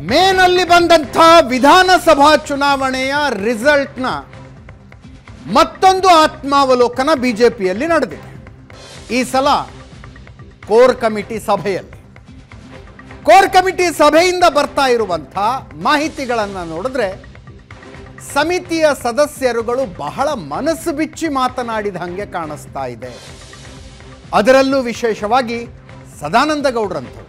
ಮೇನಲ್ಲಿ ಬಂದಂಥ ವಿಧಾನಸಭಾ ಚುನಾವಣೆಯ ರಿಸಲ್ಟ್ನ ಮತ್ತೊಂದು ಆತ್ಮಾವಲೋಕನ ಬಿಜೆಪಿಯಲ್ಲಿ ನಡೆದಿದೆ ಈ ಸಲ ಕೋರ್ ಕಮಿಟಿ ಸಭೆಯಲ್ಲಿ ಕೋರ್ ಕಮಿಟಿ ಸಭೆಯಿಂದ ಬರ್ತಾ ಇರುವಂಥ ಮಾಹಿತಿಗಳನ್ನು ನೋಡಿದ್ರೆ ಸಮಿತಿಯ ಸದಸ್ಯರುಗಳು ಬಹಳ ಮನಸ್ಸು ಬಿಚ್ಚಿ ಮಾತನಾಡಿದ ಹಾಗೆ ಕಾಣಿಸ್ತಾ ಇದೆ ಅದರಲ್ಲೂ ವಿಶೇಷವಾಗಿ ಸದಾನಂದ ಗೌಡ್ರಂಥವ್ರು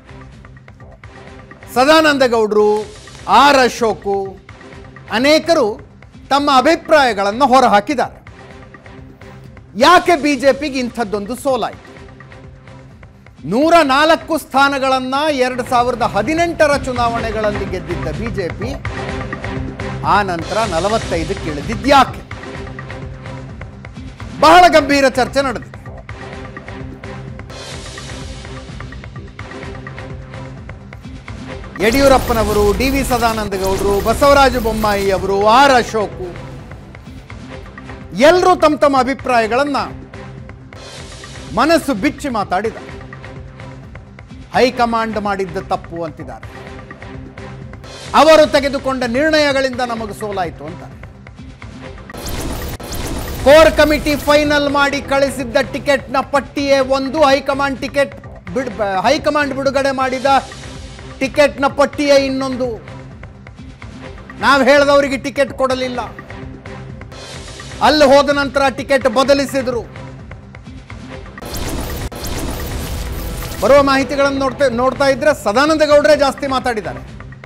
ಸದಾನಂದ ಗೌಡರು ಆರ್ ಅಶೋಕು ಅನೇಕರು ತಮ್ಮ ಅಭಿಪ್ರಾಯಗಳನ್ನು ಹೊರಹಾಕಿದ್ದಾರೆ ಯಾಕೆ ಬಿಜೆಪಿಗೆ ಇಂಥದ್ದೊಂದು ಸೋಲಾಯಿತು ನೂರ ನಾಲ್ಕು ಸ್ಥಾನಗಳನ್ನು ಎರಡು ಸಾವಿರದ ಹದಿನೆಂಟರ ಚುನಾವಣೆಗಳಲ್ಲಿ ಗೆದ್ದಿದ್ದ ಬಿಜೆಪಿ ಆ ನಂತರ ನಲವತ್ತೈದಕ್ಕೆ ಇಳಿದಿದ್ಯಾಕೆ ಬಹಳ ಗಂಭೀರ ಚರ್ಚೆ ನಡೆದಿದೆ ಯಡಿಯೂರಪ್ಪನವರು ಡಿ ವಿ ಸದಾನಂದ ಗೌಡರು ಬಸವರಾಜ ಬೊಮ್ಮಾಯಿ ಅವರು ಆರ್ ಅಶೋಕು ಎಲ್ಲರೂ ತಮ್ಮ ತಮ್ಮ ಅಭಿಪ್ರಾಯಗಳನ್ನ ಮನಸ್ಸು ಬಿಚ್ಚಿ ಮಾತಾಡಿದ ಹೈಕಮಾಂಡ್ ಮಾಡಿದ್ದ ತಪ್ಪು ಅಂತಿದ್ದಾರೆ ಅವರು ತೆಗೆದುಕೊಂಡ ನಿರ್ಣಯಗಳಿಂದ ನಮಗೆ ಸೋಲಾಯಿತು ಅಂತ ಕೋರ್ ಕಮಿಟಿ ಫೈನಲ್ ಮಾಡಿ ಕಳಿಸಿದ್ದ ಟಿಕೆಟ್ನ ಪಟ್ಟಿಯೇ ಒಂದು ಹೈಕಮಾಂಡ್ ಟಿಕೆಟ್ ಬಿಡ್ ಹೈಕಮಾಂಡ್ ಬಿಡುಗಡೆ ಮಾಡಿದ ಟಿಕೆಟ್ನ ಪಟ್ಟಿಯೇ ಇನ್ನೊಂದು ನಾವು ಹೇಳಿದವರಿಗೆ ಟಿಕೆಟ್ ಕೊಡಲಿಲ್ಲ ಅಲ್ಲಿ ಹೋದ ನಂತರ ಟಿಕೆಟ್ ಬದಲಿಸಿದ್ರು ಬರುವ ಮಾಹಿತಿಗಳನ್ನು ನೋಡ್ತಾ ನೋಡ್ತಾ ಇದ್ರೆ ಸದಾನಂದ ಗೌಡ್ರೆ ಜಾಸ್ತಿ ಮಾತಾಡಿದ್ದಾರೆ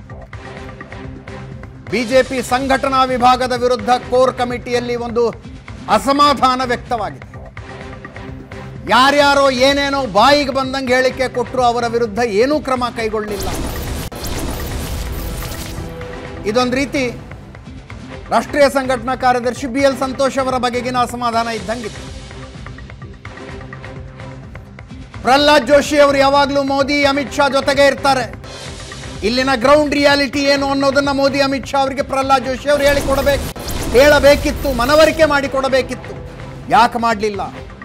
ಬಿಜೆಪಿ ಸಂಘಟನಾ ವಿಭಾಗದ ವಿರುದ್ಧ ಕೋರ್ ಕಮಿಟಿಯಲ್ಲಿ ಒಂದು ಅಸಮಾಧಾನ ವ್ಯಕ್ತವಾಗಿದೆ ಯಾರ್ಯಾರೋ ಏನೇನೋ ಬಾಯಿಗೆ ಬಂದಂಗೆ ಹೇಳಿಕೆ ಕೊಟ್ಟರು ಅವರ ವಿರುದ್ಧ ಏನೂ ಕ್ರಮ ಕೈಗೊಳ್ಳಲಿಲ್ಲ ಇದೊಂದು ರೀತಿ ರಾಷ್ಟ್ರೀಯ ಸಂಘಟನಾ ಕಾರ್ಯದರ್ಶಿ ಬಿ ಎಲ್ ಸಂತೋಷ್ ಅವರ ಬಗೆಗಿನ ಅಸಮಾಧಾನ ಇದ್ದಂಗಿತ್ತು ಪ್ರಹ್ಲಾದ್ ಜೋಶಿ ಅವರು ಯಾವಾಗಲೂ ಮೋದಿ ಅಮಿತ್ ಶಾ ಜೊತೆಗೆ ಇರ್ತಾರೆ ಇಲ್ಲಿನ ಗ್ರೌಂಡ್ ರಿಯಾಲಿಟಿ ಏನು ಅನ್ನೋದನ್ನ ಮೋದಿ ಅಮಿತ್ ಶಾ ಅವರಿಗೆ ಪ್ರಹ್ಲಾದ್ ಜೋಶಿ ಅವರು ಹೇಳಿಕೊಡಬೇಕು ಹೇಳಬೇಕಿತ್ತು ಮನವರಿಕೆ ಮಾಡಿಕೊಡಬೇಕಿತ್ತು ಯಾಕೆ ಮಾಡಲಿಲ್ಲ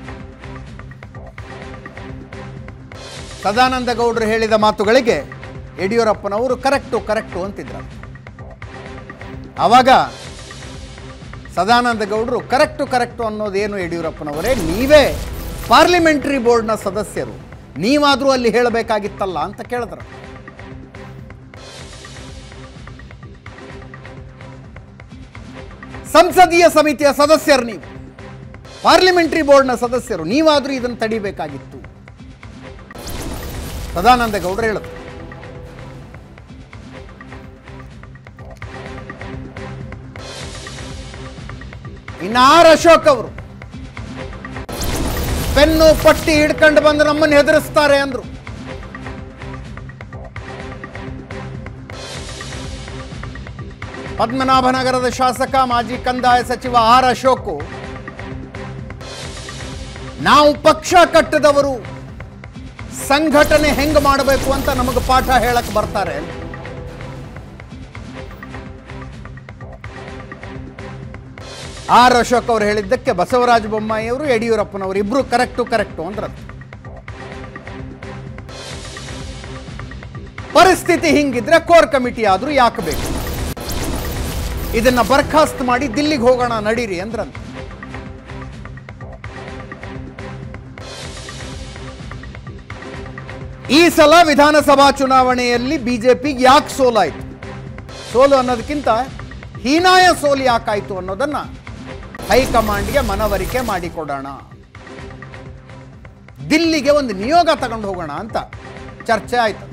ಸದಾನಂದ ಗೌಡರು ಹೇಳಿದ ಮಾತುಗಳಿಗೆ ಯಡಿಯೂರಪ್ಪನವರು ಕರೆಕ್ಟು ಕರೆಕ್ಟು ಅಂತಿದ್ರು ಆವಾಗ ಸದಾನಂದ ಗೌಡರು ಕರೆಕ್ಟು ಕರೆಕ್ಟು ಅನ್ನೋದೇನು ಯಡಿಯೂರಪ್ಪನವರೇ ನೀವೇ ಪಾರ್ಲಿಮೆಂಟರಿ ಬೋರ್ಡ್ನ ಸದಸ್ಯರು ನೀವಾದರೂ ಅಲ್ಲಿ ಹೇಳಬೇಕಾಗಿತ್ತಲ್ಲ ಅಂತ ಕೇಳಿದ್ರು ಸಂಸದೀಯ ಸಮಿತಿಯ ಸದಸ್ಯರು ನೀವು ಪಾರ್ಲಿಮೆಂಟರಿ ಬೋರ್ಡ್ನ ಸದಸ್ಯರು ನೀವಾದರೂ ಇದನ್ನು ತಡಿಬೇಕಾಗಿತ್ತು ಸದಾನಂದ ಗೌಡರು ಹೇಳಿದ್ರು ಇನ್ನು ಆರ್ ಅಶೋಕ್ ಅವರು ಪೆನ್ನು ಪಟ್ಟಿ ಹಿಡ್ಕೊಂಡು ಬಂದು ನಮ್ಮನ್ನು ಹೆದರಿಸ್ತಾರೆ ಅಂದ್ರು ಪದ್ಮನಾಭನಗರದ ಶಾಸಕ ಮಾಜಿ ಕಂದಾಯ ಸಚಿವ ಆರ್ ಅಶೋಕು ನಾವು ಪಕ್ಷ ಕಟ್ಟದವರು ಸಂಘಟನೆ ಹೆಂಗ್ ಮಾಡಬೇಕು ಅಂತ ನಮಗೆ ಪಾಠ ಹೇಳಕ್ ಬರ್ತಾರೆ ಆರ್ ಅಶೋಕ್ ಅವರು ಹೇಳಿದ್ದಕ್ಕೆ ಬಸವರಾಜ ಬೊಮ್ಮಾಯಿ ಅವರು ಯಡಿಯೂರಪ್ಪನವರು ಇಬ್ರು ಕರೆಕ್ಟು ಕರೆಕ್ಟು ಅಂದ್ರ ಪರಿಸ್ಥಿತಿ ಹಿಂಗಿದ್ರೆ ಕೋರ್ ಕಮಿಟಿ ಆದ್ರೂ ಯಾಕೆ ಬೇಕು ಇದನ್ನ ಬರ್ಖಾಸ್ತ್ ಮಾಡಿ ದಿಲ್ಲಿಗೆ ಹೋಗೋಣ ನಡೀರಿ ಅಂದ್ರಂತ ಈ ಸಲ ವಿಧಾನಸಭಾ ಚುನಾವಣೆಯಲ್ಲಿ ಬಿಜೆಪಿಗೆ ಯಾಕೆ ಸೋಲಾಯಿತು ಸೋಲು ಅನ್ನೋದಕ್ಕಿಂತ ಹೀನಾಯ ಸೋಲು ಯಾಕಾಯಿತು ಅನ್ನೋದನ್ನ ಹೈಕಮಾಂಡ್ಗೆ ಮನವರಿಕೆ ಮಾಡಿಕೊಡೋಣ ದಿಲ್ಲಿಗೆ ಒಂದು ನಿಯೋಗ ತಗೊಂಡು ಹೋಗೋಣ ಅಂತ ಚರ್ಚೆ ಆಯ್ತು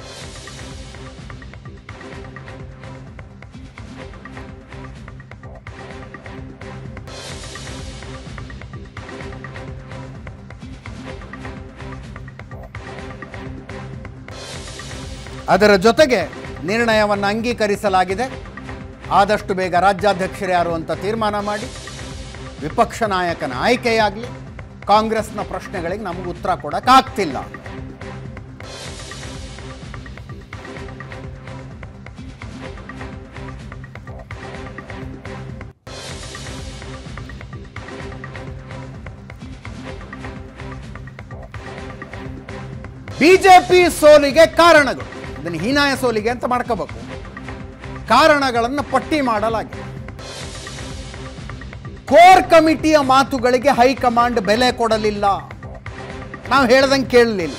ಅದರ ಜೊತೆಗೆ ನಿರ್ಣಯವನ್ನು ಅಂಗೀಕರಿಸಲಾಗಿದೆ ಆದಷ್ಟು ಬೇಗ ರಾಜ್ಯಾಧ್ಯಕ್ಷರು ಯಾರು ಅಂತ ತೀರ್ಮಾನ ಮಾಡಿ ವಿಪಕ್ಷ ನಾಯಕನ ಆಯ್ಕೆಯಾಗಲಿ ಕಾಂಗ್ರೆಸ್ನ ಪ್ರಶ್ನೆಗಳಿಗೆ ನಮಗೆ ಉತ್ತರ ಕೊಡೋಕ್ಕಾಗ್ತಿಲ್ಲ ಬಿಜೆಪಿ ಸೋಲಿಗೆ ಕಾರಣಗಳು ಅದನ್ನು ಹೀನಾಯ ಸೋಲಿಗೆ ಅಂತ ಮಾಡ್ಕೋಬೇಕು ಕಾರಣಗಳನ್ನು ಪಟ್ಟಿ ಮಾಡಲಾಗಿದೆ ಕೋರ್ ಕಮಿಟಿಯ ಮಾತುಗಳಿಗೆ ಹೈಕಮಾಂಡ್ ಬೆಲೆ ಕೊಡಲಿಲ್ಲ ನಾವು ಹೇಳ್ದಂಗೆ ಕೇಳಲಿಲ್ಲ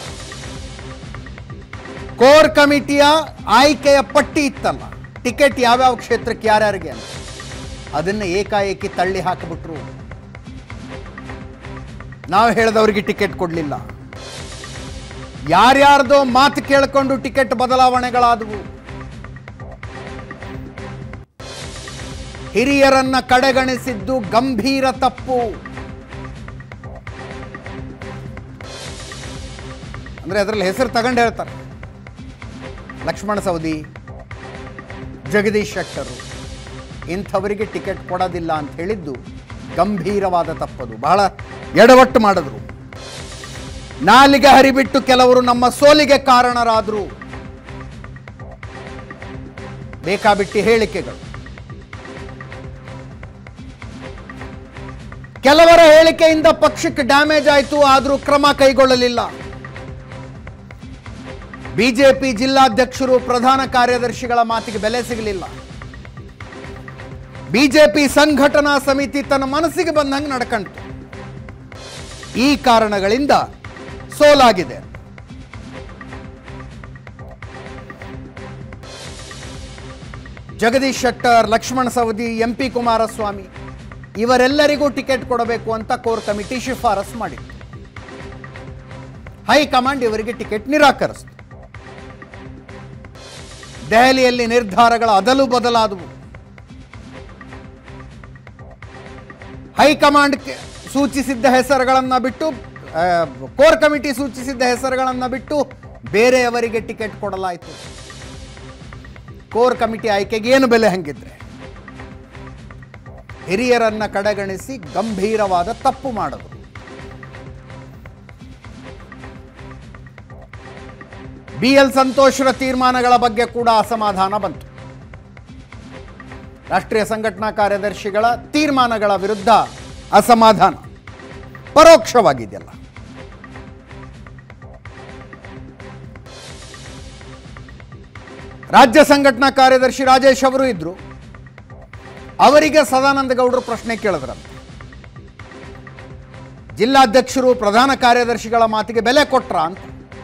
ಕೋರ್ ಕಮಿಟಿಯ ಆಯ್ಕೆಯ ಪಟ್ಟಿ ಇತ್ತಲ್ಲ ಟಿಕೆಟ್ ಯಾವ್ಯಾವ ಕ್ಷೇತ್ರಕ್ಕೆ ಯಾರ್ಯಾರಿಗೆ ಅಂತ ಅದನ್ನು ಏಕಾಏಕಿ ತಳ್ಳಿ ಹಾಕಿಬಿಟ್ರು ನಾವು ಹೇಳಿದವರಿಗೆ ಟಿಕೆಟ್ ಕೊಡಲಿಲ್ಲ ಯಾರ್ಯಾರ್ದೋ ಮಾತು ಕೇಳಿಕೊಂಡು ಟಿಕೆಟ್ ಬದಲಾವಣೆಗಳಾದವು ಹಿರಿಯರನ್ನ ಕಡೆಗಣಿಸಿದ್ದು ಗಂಭೀರ ತಪ್ಪು ಅಂದ್ರೆ ಅದರಲ್ಲಿ ಹೆಸರು ತಗೊಂಡು ಹೇಳ್ತಾರೆ ಲಕ್ಷ್ಮಣ ಸವದಿ ಜಗದೀಶ್ ಶೆಟ್ಟರು ಇಂಥವರಿಗೆ ಟಿಕೆಟ್ ಕೊಡೋದಿಲ್ಲ ಅಂತ ಹೇಳಿದ್ದು ಗಂಭೀರವಾದ ತಪ್ಪದು ಬಹಳ ಎಡವಟ್ಟು ಮಾಡಿದ್ರು ನಾಲಿಗೆ ಹರಿಬಿಟ್ಟು ಕೆಲವರು ನಮ್ಮ ಸೋಲಿಗೆ ಕಾರಣರಾದರು ಬೇಕಾಬಿಟ್ಟಿ ಹೇಳಿಕೆಗಳು ಕೆಲವರ ಹೇಳಿಕೆಯಿಂದ ಪಕ್ಷಕ್ಕೆ ಡ್ಯಾಮೇಜ್ ಆಯಿತು ಆದರೂ ಕ್ರಮ ಕೈಗೊಳ್ಳಲಿಲ್ಲ ಬಿಜೆಪಿ ಜಿಲ್ಲಾಧ್ಯಕ್ಷರು ಪ್ರಧಾನ ಕಾರ್ಯದರ್ಶಿಗಳ ಮಾತಿಗೆ ಬೆಲೆ ಸಿಗಲಿಲ್ಲ ಬಿಜೆಪಿ ಸಂಘಟನಾ ಸಮಿತಿ ತನ್ನ ಮನಸ್ಸಿಗೆ ಬಂದಂಗೆ ನಡ್ಕಂತು ಈ ಕಾರಣಗಳಿಂದ ಸೋಲಾಗಿದೆ ಜಗದೀಶ್ ಶೆಟ್ಟರ್ ಲಕ್ಷ್ಮಣ ಸವದಿ ಎಂ ಪಿ ಕುಮಾರಸ್ವಾಮಿ ಇವರೆಲ್ಲರಿಗೂ ಟಿಕೆಟ್ ಕೊಡಬೇಕು ಅಂತ ಕೋರ್ ಕಮಿಟಿ ಶಿಫಾರಸ್ ಮಾಡಿತ್ತು ಹೈಕಮಾಂಡ್ ಇವರಿಗೆ ಟಿಕೆಟ್ ನಿರಾಕರಿಸಿತು ದೆಹಲಿಯಲ್ಲಿ ನಿರ್ಧಾರಗಳ ಅದಲು ಬದಲಾದವು ಹೈಕಮಾಂಡ್ ಕೆ- ಸೂಚಿಸಿದ್ದ ಹೆಸರುಗಳನ್ನು ಬಿಟ್ಟು ಆ, ಕೋರ್ ಕಮಿಟಿ ಸೂಚಿಸಿದ್ದ ಹೆಸರುಗಳನ್ನು ಬಿಟ್ಟು ಬೇರೆಯವರಿಗೆ ಟಿಕೆಟ್ ಕೊಡಲಾಯಿತು ಕೋರ್ ಕಮಿಟಿ ಆಯ್ಕೆಗೆ ಏನು ಬೆಲೆ ಹಂಗಿದ್ರೆ ಹಿರಿಯರನ್ನ ಕಡೆಗಣಿಸಿ ಗಂಭೀರವಾದ ತಪ್ಪು ಮಾಡಿದ್ರು ಬಿ ಎಲ್ ಸಂತೋಷ್ರ ತೀರ್ಮಾನಗಳ ಬಗ್ಗೆ ಕೂಡ ಅಸಮಾಧಾನ ಬಂತು ರಾಷ್ಟ್ರೀಯ ಸಂಘಟನಾ ಕಾರ್ಯದರ್ಶಿಗಳ ತೀರ್ಮಾನಗಳ ವಿರುದ್ಧ ಅಸಮಾಧಾನ ಪರೋಕ್ಷವಾಗಿದೆಯಲ್ಲ ರಾಜ್ಯ ಸಂಘಟನಾ ಕಾರ್ಯದರ್ಶಿ ರಾಜೇಶ್ ಅವರು ಇದ್ರು ಅವರಿಗೆ ಸದಾನಂದ ಗೌಡರು ಪ್ರಶ್ನೆ ಕೇಳಿದ್ರಂತೆ ಜಿಲ್ಲಾಧ್ಯಕ್ಷರು ಪ್ರಧಾನ ಕಾರ್ಯದರ್ಶಿಗಳ ಮಾತಿಗೆ ಬೆಲೆ ಕೊಟ್ರ ಅಂತ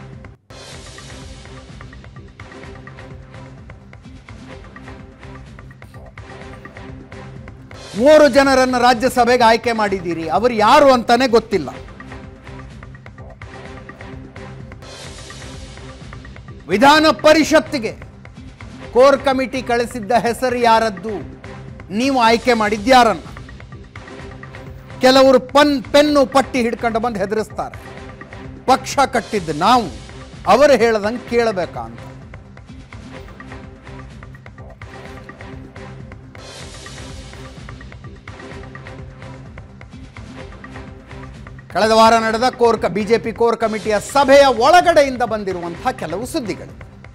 ಮೂರು ಜನರನ್ನ ರಾಜ್ಯಸಭೆಗೆ ಆಯ್ಕೆ ಮಾಡಿದ್ದೀರಿ ಅವರು ಯಾರು ಅಂತಾನೆ ಗೊತ್ತಿಲ್ಲ ವಿಧಾನ ಪರಿಷತ್ತಿಗೆ ಕೋರ್ ಕಮಿಟಿ ಕಳಿಸಿದ್ದ ಹೆಸರು ಯಾರದ್ದು ನೀವು ಆಯ್ಕೆ ಮಾಡಿದ್ಯಾರನ್ನ ಕೆಲವರು ಪನ್ ಪೆನ್ನು ಪಟ್ಟಿ ಹಿಡ್ಕೊಂಡು ಬಂದು ಹೆದರಿಸ್ತಾರೆ ಪಕ್ಷ ಕಟ್ಟಿದ್ದು ನಾವು ಅವರು ಹೇಳ್ದಂಗೆ ಕೇಳಬೇಕಾ ಅಂತ ಕಳೆದ ವಾರ ನಡೆದ ಕೋರ್ ಕ ಬಿಜೆಪಿ ಕೋರ್ ಕಮಿಟಿಯ ಸಭೆಯ ಒಳಗಡೆಯಿಂದ ಬಂದಿರುವಂತಹ ಕೆಲವು ಸುದ್ದಿಗಳು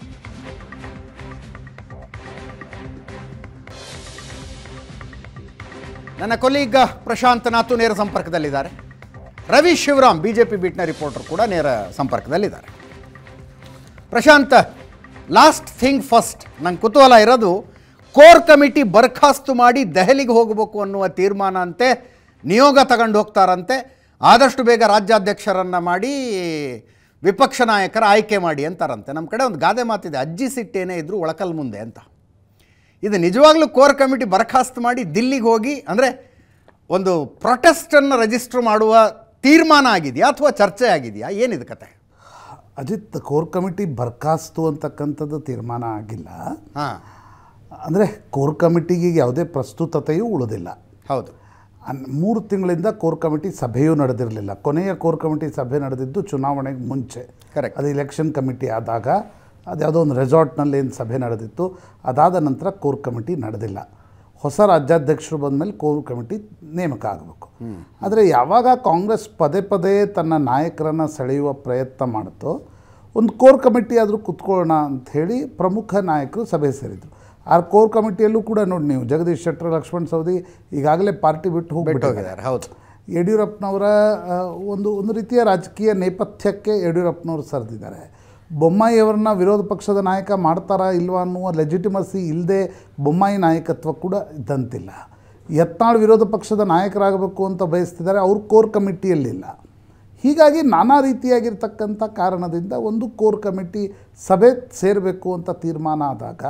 ನನ್ನ ಕೊಲೀಗ ಪ್ರಶಾಂತ್ ನಾತು ನೇರ ಸಂಪರ್ಕದಲ್ಲಿದ್ದಾರೆ ರವಿ ಶಿವರಾಮ್ ಬಿಜೆಪಿ ಬೀಟ್ನ ರಿಪೋರ್ಟರ್ ಕೂಡ ನೇರ ಸಂಪರ್ಕದಲ್ಲಿದ್ದಾರೆ ಪ್ರಶಾಂತ್ ಲಾಸ್ಟ್ ಥಿಂಗ್ ಫಸ್ಟ್ ನಂಗೆ ಕುತೂಹಲ ಇರೋದು ಕೋರ್ ಕಮಿಟಿ ಬರ್ಖಾಸ್ತು ಮಾಡಿ ದೆಹಲಿಗೆ ಹೋಗಬೇಕು ಅನ್ನುವ ತೀರ್ಮಾನ ಅಂತೆ ನಿಯೋಗ ತಗೊಂಡು ಹೋಗ್ತಾರಂತೆ ಆದಷ್ಟು ಬೇಗ ರಾಜ್ಯಾಧ್ಯಕ್ಷರನ್ನು ಮಾಡಿ ವಿಪಕ್ಷ ನಾಯಕರ ಆಯ್ಕೆ ಮಾಡಿ ಅಂತಾರಂತೆ ನಮ್ಮ ಕಡೆ ಒಂದು ಗಾದೆ ಮಾತಿದೆ ಅಜ್ಜಿ ಸಿಟ್ಟೇನೇ ಇದ್ದರೂ ಒಳಕಲ್ ಮುಂದೆ ಅಂತ ಇದು ನಿಜವಾಗ್ಲೂ ಕೋರ್ ಕಮಿಟಿ ಬರಖಾಸ್ತು ಮಾಡಿ ದಿಲ್ಲಿಗೆ ಹೋಗಿ ಅಂದರೆ ಒಂದು ಪ್ರೊಟೆಸ್ಟನ್ನು ರಿಜಿಸ್ಟರ್ ಮಾಡುವ ತೀರ್ಮಾನ ಆಗಿದೆಯಾ ಅಥವಾ ಚರ್ಚೆ ಆಗಿದೆಯಾ ಏನಿದು ಕತೆ ಅಜಿತ್ ಕೋರ್ ಕಮಿಟಿ ಬರ್ಖಾಸ್ತು ಅಂತಕ್ಕಂಥದ್ದು ತೀರ್ಮಾನ ಆಗಿಲ್ಲ ಹಾಂ ಅಂದರೆ ಕೋರ್ ಕಮಿಟಿಗೆ ಯಾವುದೇ ಪ್ರಸ್ತುತತೆಯೂ ಉಳಿದಿಲ್ಲ ಹೌದು ಅನ್- ಮೂರು ತಿಂಗಳಿಂದ ಕೋರ್ ಕಮಿಟಿ ಸಭೆಯೂ ನಡೆದಿರಲಿಲ್ಲ ಕೊನೆಯ ಕೋರ್ ಕಮಿಟಿ ಸಭೆ ನಡೆದಿದ್ದು ಚುನಾವಣೆಗೆ ಮುಂಚೆ Correct. ಅದು ಇಲೆಕ್ಷನ್ ಕಮಿಟಿ ಆದಾಗ ಅದು ಯಾವುದೋ ಒಂದು ರೆಸಾರ್ಟ್ನಲ್ಲಿ ಏನು ಸಭೆ ನಡೆದಿತ್ತು ಅದಾದ ನಂತರ ಕೋರ್ ಕಮಿಟಿ ನಡೆದಿಲ್ಲ ಹೊಸ ರಾಜ್ಯಾಧ್ಯಕ್ಷರು ಬಂದಮೇಲೆ ಕೋರ್ ಕಮಿಟಿ ನೇಮಕ ಆಗಬೇಕು ಆದರೆ ಯಾವಾಗ ಕಾಂಗ್ರೆಸ್ ಪದೇ ಪದೇ ತನ್ನ ನಾಯಕರನ್ನು ಸೆಳೆಯುವ ಪ್ರಯತ್ನ ಮಾಡುತ್ತೋ ಒಂದು ಕೋರ್ ಕಮಿಟಿ ಆದರೂ ಕುತ್ಕೊಳ್ಳೋಣ ಅಂಥೇಳಿ ಪ್ರಮುಖ ನಾಯಕರು ಸಭೆ ಸೇರಿದರು ಆ ಕೋರ್ ಕಮಿಟಿಯಲ್ಲೂ ಕೂಡ ನೋಡಿ ನೀವು ಜಗದೀಶ್ ಶೆಟ್ಟರ್ ಲಕ್ಷ್ಮಣ್ ಸವದಿ ಈಗಾಗಲೇ ಪಾರ್ಟಿ ಬಿಟ್ಟು ಹೋಗ್ಬಿಟ್ಟಿದ್ದಾರೆ ಹೋಗಿದ್ದಾರೆ ಹೌದು ಯಡಿಯೂರಪ್ಪನವರ ಆ, ಒಂದು ಒಂದು ರೀತಿಯ ರಾಜಕೀಯ ನೇಪಥ್ಯಕ್ಕೆ ಯಡಿಯೂರಪ್ಪನವರು ಸರಿದಿದ್ದಾರೆ ಬೊಮ್ಮಾಯಿಯವರನ್ನ ವಿರೋಧ ಪಕ್ಷದ ನಾಯಕ ಮಾಡ್ತಾರಾ ಇಲ್ವಾ ಅನ್ನುವ ಲೆಜಿಟಿಮಸಿ ಇಲ್ಲದೆ ಬೊಮ್ಮಾಯಿ ನಾಯಕತ್ವ ಕೂಡ ಇದ್ದಂತಿಲ್ಲ ಯತ್ನಾಳ್ ವಿರೋಧ ಪಕ್ಷದ ನಾಯಕರಾಗಬೇಕು ಅಂತ ಬಯಸ್ತಿದ್ದಾರೆ ಅವ್ರು ಕೋರ್ ಕಮಿಟಿಯಲ್ಲಿಲ್ಲ ಹೀಗಾಗಿ ನಾನಾ ರೀತಿಯಾಗಿರ್ತಕ್ಕಂಥ ಕಾರಣದಿಂದ ಒಂದು ಕೋರ್ ಕಮಿಟಿ ಸಭೆ ಸೇರಬೇಕು ಅಂತ ತೀರ್ಮಾನ ಆದಾಗ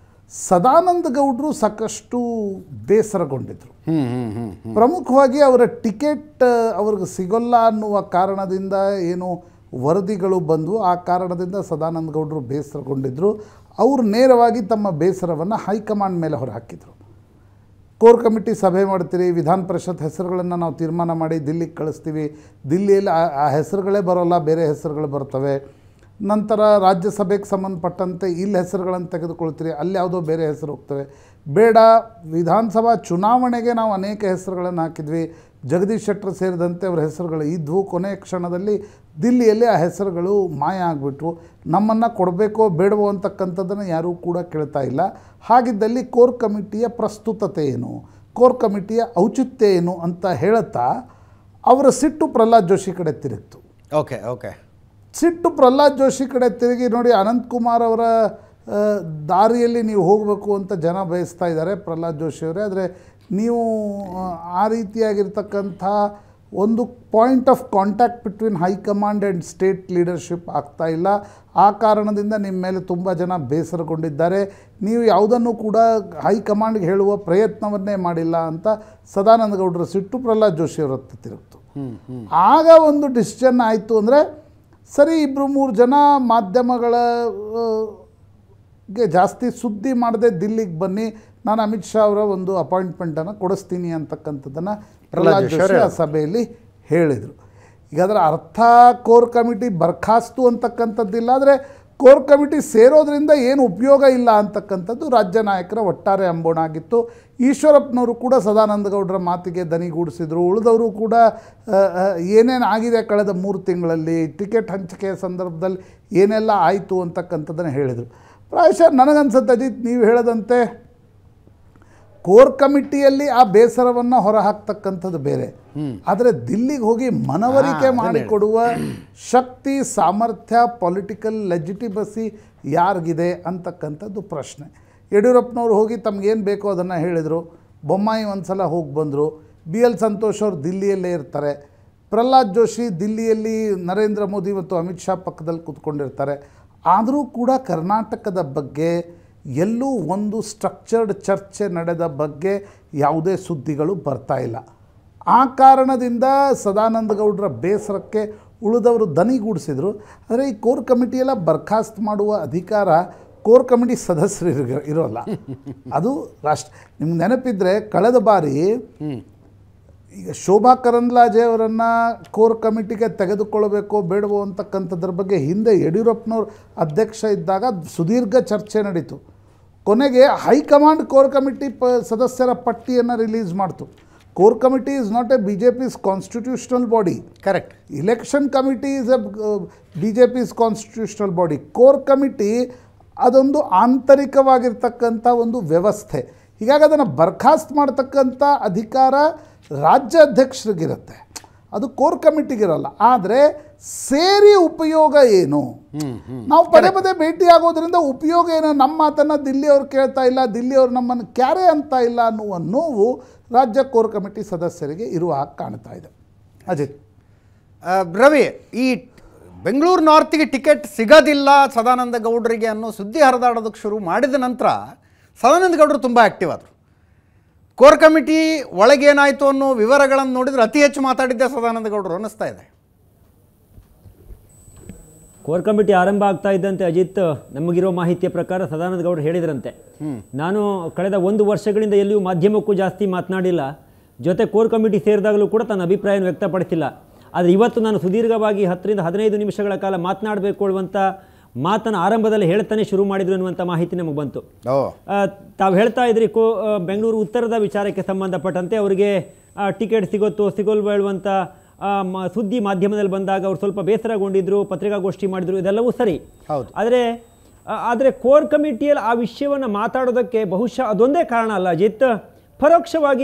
ಸದಾನಂದ ಗೌಡರು ಸಾಕಷ್ಟು ಬೇಸರಗೊಂಡಿದ್ರು ಹ್ಮ್ ಹ್ಮ್ ಹ್ಮ್ ಪ್ರಮುಖವಾಗಿ ಅವರ ಟಿಕೆಟ್ ಅವ್ರಿಗೆ ಸಿಗೋಲ್ಲ ಅನ್ನುವ ಕಾರಣದಿಂದ ಏನು ವರದಿಗಳು ಬಂದವು ಆ ಕಾರಣದಿಂದ ಸದಾನಂದ ಗೌಡರು ಬೇಸರಗೊಂಡಿದ್ದರು ಅವರು ನೇರವಾಗಿ ತಮ್ಮ ಬೇಸರವನ್ನು ಹೈಕಮಾಂಡ್ ಮೇಲೆ ಹೊರಹಾಕಿದರು ಕೋರ್ ಕಮಿಟಿ ಸಭೆ ಮಾಡ್ತೀರಿ ವಿಧಾನ ಪರಿಷತ್ ಹೆಸರುಗಳನ್ನು ನಾವು ತೀರ್ಮಾನ ಮಾಡಿ ದಿಲ್ಲಿಗೆ ಕಳಿಸ್ತೀವಿ ದಿಲ್ಲಿಯಲ್ಲಿ ಆ- ಆ ಹೆಸರುಗಳೇ ಬರೋಲ್ಲ ಬೇರೆ ಹೆಸರುಗಳು ಬರ್ತವೆ ನಂತರ ರಾಜ್ಯಸಭೆಗೆ ಸಂಬಂಧಪಟ್ಟಂತೆ ಇಲ್ಲಿ ಹೆಸರುಗಳನ್ನು ತೆಗೆದುಕೊಳ್ತೀರಿ ಅಲ್ಲಿ ಯಾವುದೋ ಬೇರೆ ಹೆಸರು ಹೋಗ್ತವೆ ಬೇಡ ವಿಧಾನಸಭಾ ಚುನಾವಣೆಗೆ ನಾವು ಅನೇಕ ಹೆಸರುಗಳನ್ನು ಹಾಕಿದ್ವಿ ಜಗದೀಶ್ ಶೆಟ್ಟರ್ ಸೇರಿದಂತೆ ಅವರ ಹೆಸರುಗಳು ಇದ್ವು ಕೊನೆಯ ಕ್ಷಣದಲ್ಲಿ ದಿಲ್ಲಿಯಲ್ಲಿ ಆ ಹೆಸರುಗಳು ಮಾಯ ಆಗಿಬಿಟ್ವು ನಮ್ಮನ್ನು ಕೊಡಬೇಕೋ ಬೇಡವೋ ಅಂತಕ್ಕಂಥದ್ದನ್ನು ಯಾರೂ ಕೂಡ ಕೇಳ್ತಾ ಇಲ್ಲ ಹಾಗಿದ್ದಲ್ಲಿ ಕೋರ್ ಕಮಿಟಿಯ ಪ್ರಸ್ತುತತೆ ಏನು ಕೋರ್ ಕಮಿಟಿಯ ಔಚಿತ್ಯ ಏನು ಅಂತ ಹೇಳುತ್ತಾ ಅವರ ಸಿಟ್ಟು ಪ್ರಹ್ಲಾದ್ ಜೋಶಿ ಕಡೆ ತಿರುಗಿತು ಓಕೆ ಓಕೆ ಸಿಟ್ಟು ಪ್ರಹ್ಲಾದ್ ಜೋಶಿ ಕಡೆ ತಿರುಗಿ ನೋಡಿ ಅನಂತಕುಮಾರ್ ಅವರ ಆ, ದಾರಿಯಲ್ಲಿ ನೀವು ಹೋಗಬೇಕು ಅಂತ ಜನ ಬಯಸ್ತಾ ಇದ್ದಾರೆ ಪ್ರಹ್ಲಾದ್ ಜೋಶಿ ಅವರೇ ಆದರೆ ನೀವು ಆ, ಆ ರೀತಿಯಾಗಿರ್ತಕ್ಕಂಥ ಒಂದು point of contact between high command and state leadership ಆಗ್ತಾ ಇಲ್ಲ ಆ ಕಾರಣದಿಂದ ನಿಮ್ಮ ಮೇಲೆ ತುಂಬ ಜನ ಬೇಸರಗೊಂಡಿದ್ದಾರೆ ನೀವು ಯಾವುದನ್ನು ಕೂಡ ಹೈಕಮಾಂಡ್ಗೆ ಹೇಳುವ ಪ್ರಯತ್ನವನ್ನೇ ಮಾಡಿಲ್ಲ ಅಂತ ಸದಾನಂದ ಗೌಡರ ಸಿಟ್ಟು ಪ್ರಹ್ಲಾದ್ ಜೋಶಿ ಅವರ ಹತ್ರ ತಿರುಗ್ತು ಆಗ ಒಂದು ಡಿಸಿಷನ್ ಆಯಿತು ಅಂದರೆ ಸರಿ ಇಬ್ಬರು ಮೂರು ಜನ ಮಾಧ್ಯಮಗಳ ಆ, ಗೆ ಜಾಸ್ತಿ ಸುದ್ದಿ ಮಾಡದೆ ದಿಲ್ಲಿಗೆ ಬನ್ನಿ ನಾನು ಅಮಿತ್ ಶಾ ಅವರ ಒಂದು ಅಪಾಯಿಂಟ್ಮೆಂಟನ್ನು ಕೊಡಿಸ್ತೀನಿ ಅಂತಕ್ಕಂಥದ್ದನ್ನು ಪ್ರಹ್ಲಾದ್ ಜೋಶಿ ಆ ಸಭೆಯಲ್ಲಿ ಹೇಳಿದರು ಈಗ ಅದರ ಅರ್ಥ ಕೋರ್ ಕಮಿಟಿ ಬರ್ಖಾಸ್ತು ಅಂತಕ್ಕಂಥದ್ದಿಲ್ಲ ಆದರೆ ಕೋರ್ ಕಮಿಟಿ ಸೇರೋದ್ರಿಂದ ಏನು ಉಪಯೋಗ ಇಲ್ಲ ಅಂತಕ್ಕಂಥದ್ದು ರಾಜ್ಯ ನಾಯಕರ ಒಟ್ಟಾರೆ ಅಂಬೋಣ ಆಗಿತ್ತು ಈಶ್ವರಪ್ಪನವರು ಕೂಡ ಸದಾನಂದ ಗೌಡರ ಮಾತಿಗೆ ದನಿಗೂಡಿಸಿದರು ಉಳಿದವರು ಕೂಡ ಏನೇನು ಆಗಿದೆ ಕಳೆದ ಮೂರು ತಿಂಗಳಲ್ಲಿ ಟಿಕೆಟ್ ಹಂಚಿಕೆಯ ಸಂದರ್ಭದಲ್ಲಿ ಏನೆಲ್ಲ ಆಯಿತು ಅಂತಕ್ಕಂಥದ್ದನ್ನು ಹೇಳಿದರು ಪ್ರಾಯಶಃ ನನಗನ್ಸುತ್ತೆ ಅಜಿತ್ ನೀವು ಹೇಳದಂತೆ ಕೋರ್ ಕಮಿಟಿಯಲ್ಲಿ ಆ ಬೇಸರವನ್ನು ಹೊರಹಾಕ್ತಕ್ಕಂಥದ್ದು ಬೇರೆ ಆದರೆ ದಿಲ್ಲಿಗೆ ಹೋಗಿ ಮನವರಿಕೆ ಮಾಡಿಕೊಡುವ ಶಕ್ತಿ ಸಾಮರ್ಥ್ಯ ಪೊಲಿಟಿಕಲ್ ಲೆಜಿಟಿಮಸಿ ಯಾರಿಗಿದೆ ಅಂತಕ್ಕಂಥದ್ದು ಪ್ರಶ್ನೆ ಯಡಿಯೂರಪ್ಪನವ್ರು ಹೋಗಿ ತಮಗೇನು ಬೇಕೋ ಅದನ್ನು ಹೇಳಿದರು ಬೊಮ್ಮಾಯಿ ಒಂದು ಸಲ ಹೋಗಿ ಬಂದರು ಬಿ ಎಲ್ ಸಂತೋಷ್ ಅವರು ದಿಲ್ಲಿಯಲ್ಲೇ ಇರ್ತಾರೆ ಪ್ರಹ್ಲಾದ್ ಜೋಶಿ ದಿಲ್ಲಿಯಲ್ಲಿ ನರೇಂದ್ರ ಮೋದಿ ಮತ್ತು ಅಮಿತ್ ಶಾ ಪಕ್ಕದಲ್ಲಿ ಕೂತ್ಕೊಂಡಿರ್ತಾರೆ ಆದರೂ ಕೂಡ ಕರ್ನಾಟಕದ ಬಗ್ಗೆ ಎಲ್ಲೂ ಒಂದು ಸ್ಟ್ರಕ್ಚರ್ಡ್ ಚರ್ಚೆ ನಡೆದ ಬಗ್ಗೆ ಯಾವುದೇ ಸುದ್ದಿಗಳು ಬರ್ತಾ ಇಲ್ಲ ಆ ಕಾರಣದಿಂದ ಸದಾನಂದ ಗೌಡರ ಬೇಸರಕ್ಕೆ ಉಳಿದವರು ದನಿಗೂಡಿಸಿದರು ಆದರೆ ಈ ಕೋರ್ ಕಮಿಟಿಯೆಲ್ಲ ಬರ್ಖಾಸ್ತ್ ಮಾಡುವ ಅಧಿಕಾರ ಕೋರ್ ಕಮಿಟಿ ಸದಸ್ಯರು ಇರೋ- ಇರೋಲ್ಲ ಅದು ರಾಷ್ಟ್ರ ನಿಮ್ಗೆ ನೆನಪಿದ್ರೆ ಕಳೆದ ಬಾರಿ ಈಗ ಶೋಭಾ ಕರಂದ್ಲಾಜೆ ಅವರನ್ನು ಕೋರ್ ಕಮಿಟಿಗೆ ತೆಗೆದುಕೊಳ್ಳಬೇಕೋ ಬೇಡವೋ ಅಂತಕ್ಕಂಥದ್ರ ಬಗ್ಗೆ ಹಿಂದೆ ಯಡಿಯೂರಪ್ಪನವ್ರು ಅಧ್ಯಕ್ಷ ಇದ್ದಾಗ ಸುದೀರ್ಘ ಚರ್ಚೆ ನಡೀತು ಕೊನೆಗೆ ಹೈಕಮಾಂಡ್ ಕೋರ್ ಕಮಿಟಿ ಪ ಸದಸ್ಯರ ಪಟ್ಟಿಯನ್ನು ರಿಲೀಸ್ ಮಾಡ್ತು core committee is not a B J P's constitutional body correct election committee is a B J P's constitutional body core committee ಅದೊಂದು ಆಂತರಿಕವಾಗಿರ್ತಕ್ಕಂಥ ಒಂದು ವ್ಯವಸ್ಥೆ ಹೀಗಾಗಿ ಅದನ್ನು ಬರ್ಖಾಸ್ತ್ ಮಾಡ್ತಕ್ಕಂಥ ಅಧಿಕಾರ ರಾಜ್ಯ ಅಧ್ಯಕ್ಷರಿಗಿರುತ್ತೆ ಅದು ಕೋರ್ ಕಮಿಟಿಗಿರಲ್ಲ ಆದರೆ ಸೇರಿ ಉಪಯೋಗ ಏನು ನಾವು ಪದೇ ಪದೇ ಭೇಟಿ ಆಗೋದ್ರಿಂದ ಉಪಯೋಗ ಏನು ನಮ್ಮ ಮಾತನ್ನು ದಿಲ್ಲಿಯವ್ರು ಕೇಳ್ತಾ ಇಲ್ಲ ದಿಲ್ಲಿಯವ್ರು ನಮ್ಮನ್ನು ಕ್ಯಾರೆ ಅಂತ ಇಲ್ಲ ಅನ್ನುವ ನೋವು ರಾಜ್ಯ ಕೋರ್ ಕಮಿಟಿ ಸದಸ್ಯರಿಗೆ ಇರುವ ಹಾಗೆ ಕಾಣ್ತಾ ಇದೆ ಅಜಿತ್ ಆ, ರವಿ ಈ ಬೆಂಗಳೂರು ನಾರ್ತಿಗೆ ಟಿಕೆಟ್ ಸಿಗೋದಿಲ್ಲ ಸದಾನಂದ ಗೌಡರಿಗೆ ಅನ್ನೋ ಸುದ್ದಿ ಹರಿದಾಡೋದಕ್ಕೆ ಶುರು ಮಾಡಿದ ನಂತರ ಸದಾನಂದ ಗೌಡರು ತುಂಬ ಆ್ಯಕ್ಟಿವ್ ಆದರು ಕೋರ್ ಕಮಿಟಿ ಒಳಗೇನಾಯಿತು ಅನ್ನೋ ವಿವರಗಳನ್ನು ನೋಡಿದ್ರೆ ಅತಿ ಹೆಚ್ಚು ಮಾತಾಡಿದ್ದೆ ಸದಾನಂದ ಗೌಡರು ಅನ್ನಿಸ್ತಾ ಇದೆ ಕೋರ್ ಕಮಿಟಿ ಆರಂಭ ಆಗ್ತಾ ಇದ್ದಂತೆ ಅಜಿತ್ ನಮಗಿರೋ ಮಾಹಿತಿಯ ಪ್ರಕಾರ ಸದಾನಂದ ಗೌಡರು ಹೇಳಿದ್ರಂತೆ ನಾನು ಕಳೆದ ಒಂದು ವರ್ಷಗಳಿಂದ ಎಲ್ಲಿಯೂ ಮಾಧ್ಯಮಕ್ಕೂ ಜಾಸ್ತಿ ಮಾತನಾಡಿಲ್ಲ ಜೊತೆ ಕೋರ್ ಕಮಿಟಿ ಸೇರಿದಾಗಲೂ ಕೂಡ ತನ್ನ ಅಭಿಪ್ರಾಯವನ್ನು ವ್ಯಕ್ತಪಡಿಸಿಲ್ಲ ಆದರೆ ಇವತ್ತು ನಾನು ಸುದೀರ್ಘವಾಗಿ ಹತ್ತರಿಂದ ಹದಿನೈದು ನಿಮಿಷಗಳ ಕಾಲ ಮಾತನಾಡಬೇಕು ಅನ್ನುವಂಥ ಮಾತನ್ನು ಆರಂಭದಲ್ಲಿ ಹೇಳ್ತಾನೆ ಶುರು ಮಾಡಿದ್ರು ಅನ್ನುವಂಥ ಮಾಹಿತಿ ನಮಗೆ ಬಂತು ಓ ಆ, ತಾವು ಹೇಳ್ತಾ ಇದ್ರಿ ಕೋ ಆ, ಬೆಂಗಳೂರು ಉತ್ತರದ ವಿಚಾರಕ್ಕೆ ಸಂಬಂಧಪಟ್ಟಂತೆ ಅವರಿಗೆ ಆ, ಟಿಕೆಟ್ ಸಿಗುತ್ತೋ ಸಿಗೋಲ್ವೋ ಹೇಳುವಂಥ ಆ, ಮ- ಸುದ್ದಿ ಮಾಧ್ಯಮದಲ್ಲಿ ಬಂದಾಗ ಅವರು ಸ್ವಲ್ಪ ಬೇಸರಗೊಂಡಿದ್ರು ಪತ್ರಿಕಾಗೋಷ್ಠಿ ಮಾಡಿದ್ರು ಇದೆಲ್ಲವೂ ಸರಿ ಹೌದು. ಆದರೆ ಆ, ಆದರೆ ಕೋರ್ ಕಮಿಟಿಯಲ್ಲಿ ಆ ವಿಷಯವನ್ನು ಮಾತಾಡೋದಕ್ಕೆ ಬಹುಶಃ ಅದೊಂದೇ ಕಾರಣ ಅಲ್ಲ ಅಜಿತ್ ಪರೋಕ್ಷವಾಗಿ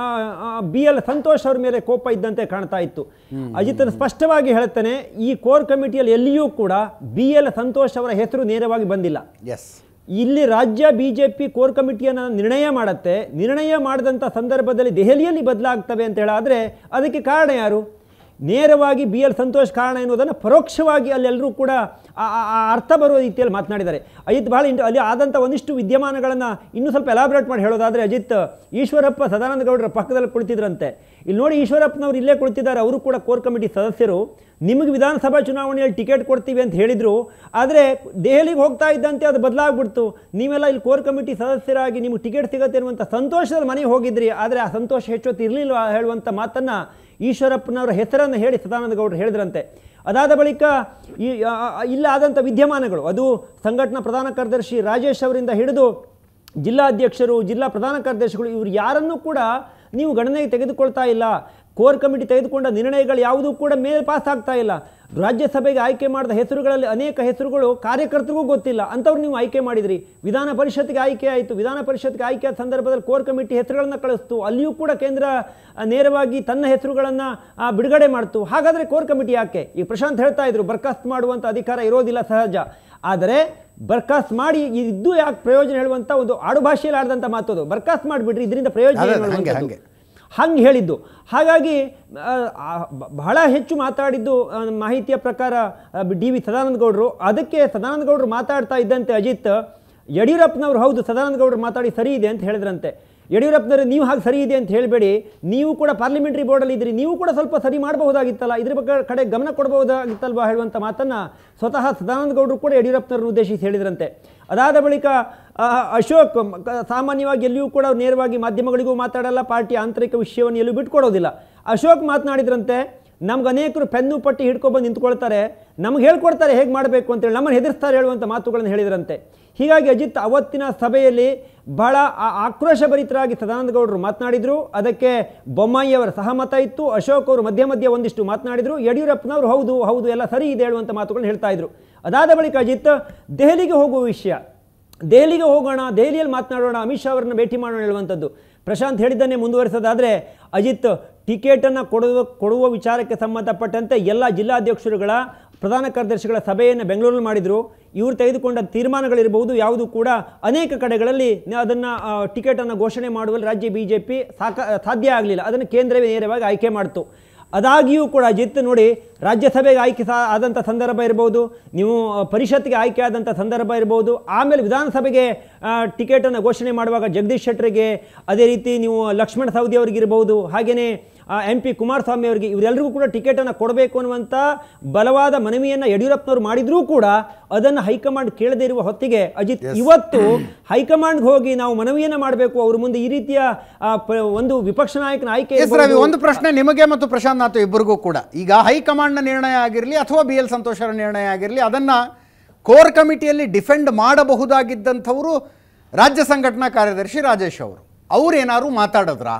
ಬಿ ಎಲ್ ಸಂತೋಷ್ ಅವ್ರ ಮೇಲೆ ಕೋಪ ಇದ್ದಂತೆ ಕಾಣ್ತಾ ಇತ್ತು ಅಜಿತ್ ಸ್ಪಷ್ಟವಾಗಿ ಹೇಳ್ತಾನೆ ಈ ಕೋರ್ ಕಮಿಟಿಯಲ್ಲಿ ಎಲ್ಲಿಯೂ ಕೂಡ ಬಿ ಎಲ್ ಸಂತೋಷ್ ಅವರ ಹೆಸರು ನೇರವಾಗಿ ಬಂದಿಲ್ಲ ಎಸ್ ಇಲ್ಲಿ ರಾಜ್ಯ ಬಿಜೆಪಿ ಕೋರ್ ಕಮಿಟಿಯನ್ನು ನಿರ್ಣಯ ಮಾಡುತ್ತೆ ನಿರ್ಣಯ ಮಾಡಿದಂಥ ಸಂದರ್ಭದಲ್ಲಿ ದೆಹಲಿಯಲ್ಲಿ ಬದಲಾಗ್ತವೆ ಅಂತ ಹೇಳಾದರೆ ಅದಕ್ಕೆ ಕಾರಣ ಯಾರು ನೇರವಾಗಿ ಬಿ ಎಲ್ ಸಂತೋಷ್ ಕಾರಣ ಎನ್ನುವುದನ್ನು ಪರೋಕ್ಷವಾಗಿ ಅಲ್ಲೆಲ್ಲರೂ ಕೂಡ ಆ- ಆ- ಆ ಅರ್ಥ ಬರುವ ರೀತಿಯಲ್ಲಿ ಮಾತನಾಡಿದ್ದಾರೆ ಅಜಿತ್ ಬಹಳ ಇಂಟ್ ಅಲ್ಲಿ ಆದಂಥ ಒಂದಿಷ್ಟು ವಿದ್ಯಮಾನಗಳನ್ನು ಇನ್ನೂ ಸ್ವಲ್ಪ ಎಲಾಬ್ರೇಟ್ ಮಾಡಿ ಹೇಳೋದಾದರೆ ಅಜಿತ್ ಈಶ್ವರಪ್ಪ ಸದಾನಂದ ಗೌಡರ ಪಕ್ಕದಲ್ಲಿ ಕುಳಿತಿದ್ರಂತೆ ಇಲ್ಲಿ ನೋಡಿ ಈಶ್ವರಪ್ಪನವರು ಇಲ್ಲೇ ಕುಳಿತಿದ್ದಾರೆ ಅವರು ಕೂಡ ಕೋರ್ ಕಮಿಟಿ ಸದಸ್ಯರು ನಿಮಗೆ ವಿಧಾನಸಭಾ ಚುನಾವಣೆಯಲ್ಲಿ ಟಿಕೆಟ್ ಕೊಡ್ತೀವಿ ಅಂತ ಹೇಳಿದರು ಆದರೆ ದೆಹಲಿಗೆ ಹೋಗ್ತಾ ಇದ್ದಂತೆ ಅದು ಬದಲಾಗ್ಬಿಡ್ತು ನೀವೆಲ್ಲ ಇಲ್ಲಿ ಕೋರ್ ಕಮಿಟಿ ಸದಸ್ಯರಾಗಿ ನಿಮಗೆ ಟಿಕೆಟ್ ಸಿಗುತ್ತೆ ಅನ್ನುವಂಥ ಸಂತೋಷದಲ್ಲಿ ಮನೆಗೆ ಹೋಗಿದ್ರಿ ಆದರೆ ಆ ಸಂತೋಷ ಹೆಚ್ಚೊತ್ತು ಇರಲಿಲ್ಲ ಹೇಳುವಂಥ ಮಾತನ್ನು ಈಶ್ವರಪ್ಪನವರ ಹೆಸರನ್ನು ಹೇಳಿ ಸದಾನಂದ ಗೌಡರು ಹೇಳಿದ್ರಂತೆ ಅದಾದ ಬಳಿಕ ಈ ಆ- ಆ- ಇಲ್ಲ ಆದಂಥ ವಿದ್ಯಮಾನಗಳು ಅದು ಸಂಘಟನಾ ಪ್ರಧಾನ ಕಾರ್ಯದರ್ಶಿ ರಾಜೇಶ್ ಅವರಿಂದ ಹಿಡಿದು ಜಿಲ್ಲಾಧ್ಯಕ್ಷರು ಜಿಲ್ಲಾ ಪ್ರಧಾನ ಕಾರ್ಯದರ್ಶಿಗಳು ಇವರು ಯಾರನ್ನೂ ಕೂಡ ನೀವು ಗಣನೆಗೆ ತೆಗೆದುಕೊಳ್ತಾ ಇಲ್ಲ ಕೋರ್ ಕಮಿಟಿ ತೆಗೆದುಕೊಂಡ ನಿರ್ಣಯಗಳು ಯಾವುದೂ ಕೂಡ ಮೇಲೆ ಪಾಸ್ ಆಗ್ತಾ ಇಲ್ಲ ರಾಜ್ಯಸಭೆಗೆ ಆಯ್ಕೆ ಮಾಡಿದ ಹೆಸರುಗಳಲ್ಲಿ ಅನೇಕ ಹೆಸರುಗಳು ಕಾರ್ಯಕರ್ತರಿಗೂ ಗೊತ್ತಿಲ್ಲ ಅಂಥವ್ರು ನೀವು ಆಯ್ಕೆ ಮಾಡಿದ್ರಿ ವಿಧಾನ ಪರಿಷತ್ಗೆ ಆಯ್ಕೆ ಆಯಿತು ವಿಧಾನ ಪರಿಷತ್ಗೆ ಆಯ್ಕೆ ಆದ ಸಂದರ್ಭದಲ್ಲಿ ಕೋರ್ ಕಮಿಟಿ ಹೆಸರುಗಳನ್ನು ಕಳಿಸ್ತು ಅಲ್ಲಿಯೂ ಕೂಡ ಕೇಂದ್ರ ಆ, ನೇರವಾಗಿ ತನ್ನ ಹೆಸರುಗಳನ್ನು ಬಿಡುಗಡೆ ಮಾಡ್ತು ಹಾಗಾದರೆ ಕೋರ್ ಕಮಿಟಿ ಯಾಕೆ ಈ ಪ್ರಶಾಂತ್ ಹೇಳ್ತಾ ಇದ್ರು ಬರ್ಖಾಸ್ತ್ ಮಾಡುವಂಥ ಅಧಿಕಾರ ಇರೋದಿಲ್ಲ ಸಹಜ ಆದರೆ ಬರ್ಖಾಸ್ತ್ ಮಾಡಿ ಇದ್ದು ಯಾಕೆ ಪ್ರಯೋಜನ ಹೇಳುವಂಥ ಒಂದು ಆಡುಭಾಷೆಯಲ್ಲಿ ಆಡಿದಂಥ ಮಾತು ಅದು ಬರ್ಖಾಸ್ತ್ ಮಾಡಿಬಿಡ್ರಿ ಇದರಿಂದ ಪ್ರಯೋಜನ ಅದೇ, ಏನು ಹಂಗೆ, ಹೇಳುವಂಥದ್ದು. ಹಂಗೆ. ಹಂಗೆ ಹೇಳಿದ್ದು ಹಾಗಾಗಿ ಆ, ಆ, ಬ- ಬಹಳ ಹೆಚ್ಚು ಮಾತಾಡಿದ್ದು ಆ, ಮಾಹಿತಿಯ ಪ್ರಕಾರ ಡಿ ವಿ ಸದಾನಂದ ಗೌಡರು ಅದಕ್ಕೆ ಸದಾನಂದ ಗೌಡರು ಮಾತಾಡ್ತಾ ಇದ್ದಂತೆ ಅಜಿತ್ ಯಡಿಯೂರಪ್ಪನವರು ಹೌದು ಸದಾನಂದ ಗೌಡರು ಮಾತಾಡಿ ಸರಿ ಇದೆ ಅಂತ ಹೇಳಿದ್ರಂತೆ ಯಡಿಯೂರಪ್ಪನವರು ನೀವು ಹಾಗೆ ಸರಿ ಇದೆ ಅಂತ ಹೇಳಬೇಡಿ ನೀವು ಕೂಡ ಪಾರ್ಲಿಮೆಂಟ್ರಿ ಬೋರ್ಡಲ್ಲಿ ಇದ್ರಿ ನೀವು ಕೂಡ ಸ್ವಲ್ಪ ಸರಿ ಮಾಡಬಹುದಾಗಿತ್ತಲ್ಲ ಇದ್ರ ಬಗ್ಗೆ ಕಡೆ ಗಮನ ಕೊಡಬಹುದಾಗಿತ್ತಲ್ವಾ ಹೇಳುವಂಥ ಮಾತನ್ನು ಸ್ವತಃ ಸದಾನಂದ ಗೌಡರು ಕೂಡ ಯಡಿಯೂರಪ್ಪನವ್ರನ್ನ ಉದ್ದೇಶಿಸಿ ಹೇಳಿದ್ರಂತೆ ಅದಾದ ಬಳಿಕ ಆ, ಅಶೋಕ್ ಮ- ಕ- ಸಾಮಾನ್ಯವಾಗಿ ಎಲ್ಲಿಯೂ ಕೂಡ ಅವ್ರು ನೇರವಾಗಿ ಮಾಧ್ಯಮಗಳಿಗೂ ಮಾತಾಡಲ್ಲ ಪಾರ್ಟಿ ಆಂತರಿಕ ವಿಷಯವನ್ನು ಎಲ್ಲೂ ಬಿಟ್ಕೊಡೋದಿಲ್ಲ ಅಶೋಕ್ ಮಾತನಾಡಿದ್ರಂತೆ ನಮ್ಗೆ ಅನೇಕರು ಪೆನ್ನು ಪಟ್ಟಿ ಹಿಡ್ಕೊಬಂದು ನಿಂತ್ಕೊಳ್ತಾರೆ ನಮ್ಗೆ ಹೇಳ್ಕೊಡ್ತಾರೆ ಹೇಗೆ ಮಾಡಬೇಕು ಅಂತೇಳಿ ನಮ್ಮನ್ನು ಹೆದರ್ಸ್ತಾರೆ ಹೇಳುವಂಥ ಮಾತುಗಳನ್ನು ಹೇಳಿದ್ರಂತೆ ಹೀಗಾಗಿ ಅಜಿತ್ ಅವತ್ತಿನ ಸಭೆಯಲ್ಲಿ ಬಹಳ ಆ- ಆಕ್ರೋಶಭರಿತರಾಗಿ ಸದಾನಂದ ಗೌಡರು ಮಾತನಾಡಿದರು ಅದಕ್ಕೆ ಬೊಮ್ಮಾಯಿಯವರ ಸಹಮತ ಇತ್ತು ಅಶೋಕ್ ಅವರು ಮಧ್ಯ ಮಧ್ಯೆ ಒಂದಿಷ್ಟು ಮಾತನಾಡಿದರು ಯಡಿಯೂರಪ್ಪನವರು ಹೌದು ಹೌದು ಎಲ್ಲ ಸರಿ ಇದೆ ಹೇಳುವಂಥ ಮಾತುಗಳನ್ನು ಹೇಳ್ತಾ ಇದ್ರು ಅದಾದ ಬಳಿಕ ಅಜಿತ್ ದೆಹಲಿಗೆ ಹೋಗುವ ವಿಷಯ ದೆಹಲಿಗೆ ಹೋಗೋಣ ದೆಹಲಿಯಲ್ಲಿ ಮಾತನಾಡೋಣ ಅಮಿತ್ ಶಾ ಅವರನ್ನು ಭೇಟಿ ಮಾಡೋಣ ಹೇಳುವಂಥದ್ದು ಪ್ರಶಾಂತ್ ಹೇಳಿದ್ದನ್ನೇ ಮುಂದುವರಿಸೋದಾದರೆ ಅಜಿತ್ ಟಿಕೆಟನ್ನು ಕೊಡುವ ಕೊಡುವ ವಿಚಾರಕ್ಕೆ ಸಂಬಂಧಪಟ್ಟಂತೆ ಎಲ್ಲ ಜಿಲ್ಲಾಧ್ಯಕ್ಷರುಗಳ ಪ್ರಧಾನ ಕಾರ್ಯದರ್ಶಿಗಳ ಸಭೆಯನ್ನು ಬೆಂಗಳೂರಲ್ಲಿ ಮಾಡಿದರು ಇವರು ತೆಗೆದುಕೊಂಡ ತೀರ್ಮಾನಗಳಿರಬಹುದು ಯಾವುದು ಕೂಡ ಅನೇಕ ಕಡೆಗಳಲ್ಲಿ ಅದನ್ನು ಟಿಕೆಟನ್ನು ಘೋಷಣೆ ಮಾಡುವಲ್ಲಿ ರಾಜ್ಯ ಬಿ ಜೆ ಪಿ ಸಾಕ ಸಾಧ್ಯ ಆಗಲಿಲ್ಲ ಅದನ್ನು ಕೇಂದ್ರವೇ ನೇರವಾಗಿ ಆಯ್ಕೆ ಮಾಡಿತು ಅದಾಗಿಯೂ ಕೂಡ ಜಿತ್ ನೋಡಿ ರಾಜ್ಯಸಭೆಗೆ ಆಯ್ಕೆ ಸಹ ಆದಂಥ ಸಂದರ್ಭ ಇರ್ಬೋದು ನೀವು ಆ, ಪರಿಷತ್ಗೆ ಆಯ್ಕೆ ಆದಂಥ ಸಂದರ್ಭ ಇರ್ಬೋದು ಆಮೇಲೆ ವಿಧಾನಸಭೆಗೆ ಟಿಕೆಟನ್ನು ಘೋಷಣೆ ಮಾಡುವಾಗ ಜಗದೀಶ್ ಶೆಟ್ಟರಿಗೆ ಅದೇ ರೀತಿ ನೀವು ಲಕ್ಷ್ಮಣ ಸವದಿ ಅವರಿಗಿರ್ಬೋದು ಹಾಗೆಯೇ ಎಂ ಪಿ ಕುಮಾರಸ್ವಾಮಿ ಅವರಿಗೆ ಇವರೆಲ್ಲರಿಗೂ ಕೂಡ ಟಿಕೆಟನ್ನು ಕೊಡಬೇಕು ಅನ್ನುವಂಥ ಬಲವಾದ ಮನವಿಯನ್ನು ಯಡಿಯೂರಪ್ಪನವರು ಮಾಡಿದರೂ ಕೂಡ ಅದನ್ನು ಹೈಕಮಾಂಡ್ ಕೇಳದೇ ಇರುವ ಹೊತ್ತಿಗೆ ಅಜಿತ್ ಇವತ್ತು ಹೈಕಮಾಂಡ್ಗೆ ಹೋಗಿ ನಾವು ಮನವಿಯನ್ನು ಮಾಡಬೇಕು ಅವ್ರ ಮುಂದೆ ಈ ರೀತಿಯ ಆ, ಪ- ಒಂದು ವಿಪಕ್ಷ ನಾಯಕನ ಆಯ್ಕೆ ಎಸ್ ರವಿ ಇರ್ಬೋದು. ಒಂದು ಪ್ರಶ್ನೆ ನಿಮಗೆ ಮತ್ತು ಪ್ರಶಾಂತ್ ನಾಥ್ ಇಬ್ಬರಿಗೂ ಕೂಡ ಈಗ ಹೈಕಮಾಂಡ್ನ ನಿರ್ಣಯ ಆಗಿರಲಿ ಅಥವಾ ಬಿ ಎಲ್ ಸಂತೋಷರ ನಿರ್ಣಯ ಆಗಿರಲಿ ಅದನ್ನು ಕೋರ್ ಕಮಿಟಿಯಲ್ಲಿ ಡಿಫೆಂಡ್ ಮಾಡಬಹುದಾಗಿದ್ದಂಥವರು ರಾಜ್ಯ ಸಂಘಟನಾ ಕಾರ್ಯದರ್ಶಿ ರಾಜೇಶ್ ಅವರು ಅವ್ರೇನಾದ್ರು ಮಾತಾಡಿದ್ರಾ